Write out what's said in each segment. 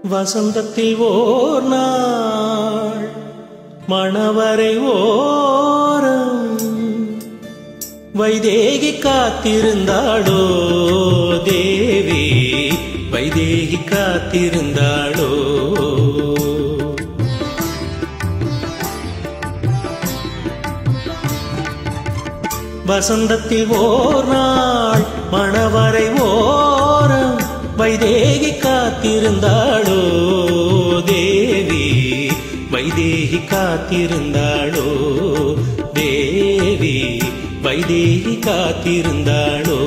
வசந்தத்தில் ஓர் நாள் மணவரை ஓரம் வைதேகி காத்திருந்தாளோ தேவி வைதேகி காத்திருந்தாளோ வசந்தத்தில் ஓர் நாள் மணவரை ஓரம் வைதேகி காத்திருந்தாளோ தேவி வைதேகி காத்திருந்தாளோ தேவி வைதேகி காத்திருந்தாளோ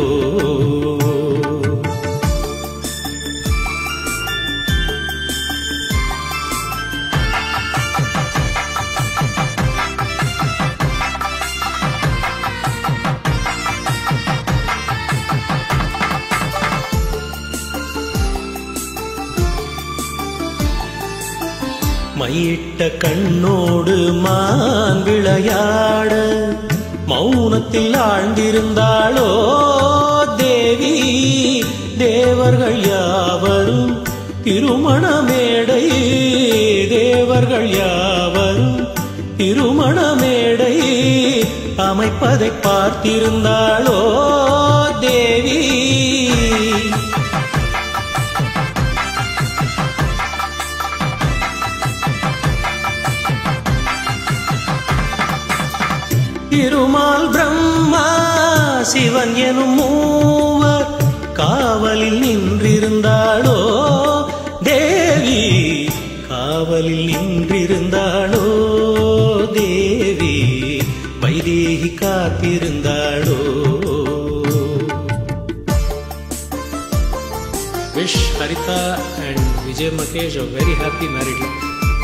மையிட்ட கண்ணோடு மான் விளையாட மௌனத்தில் ஆழ்ந்திருந்தாளோ தேவி தேவர்கள் யாவரும் திருமண மேடை தேவர்கள் யாவரும் திருமண மேடை அமைப்பதை பார்த்திருந்தாளோ தேவி திருமால் பிரம்மா சிவன் எனும் மூவர் காவலில் நின்றிருந்தாளோ தேவி காவலில் நின்றிருந்தாளோ தேவி Vaidehi காத்திருந்தாளோ Wish Harita and Vijay Makesh a very happy married life.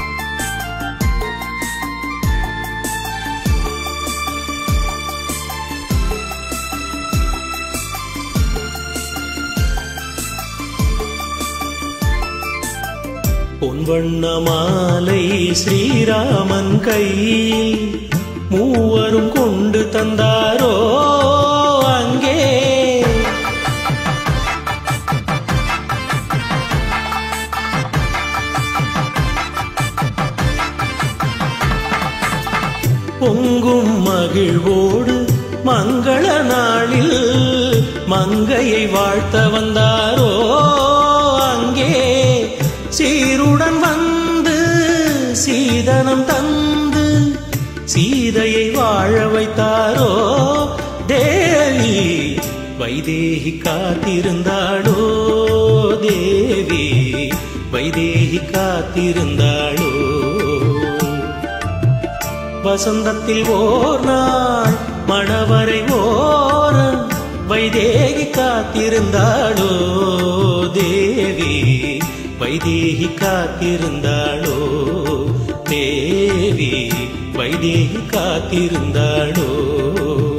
பொன்வண்ண மாலை ஸ்ரீராமன் கையில் மூவரும் கொண்டு தந்தாரோ அங்கே பொங்கும் மகிழ்வோடு மங்கள நாளில் மங்கையை வாழ்த்த வந்தாரோ அங்கே சீருடன் வந்து சீதனம் தந்து சீதையை வாழ வைத்தாரோ தேவி வைதேகி காத்திருந்தாளோ தேவி வைதேகி காத்திருந்தாளோ வசந்தத்தில் ஓர் நாள் மணவரை ஓரம் வைதேகி காத்திருந்தாளோ தேவி வைதேகி காத்திருந்தாளோ தேவி வைதேகி காத்திருந்தாளோ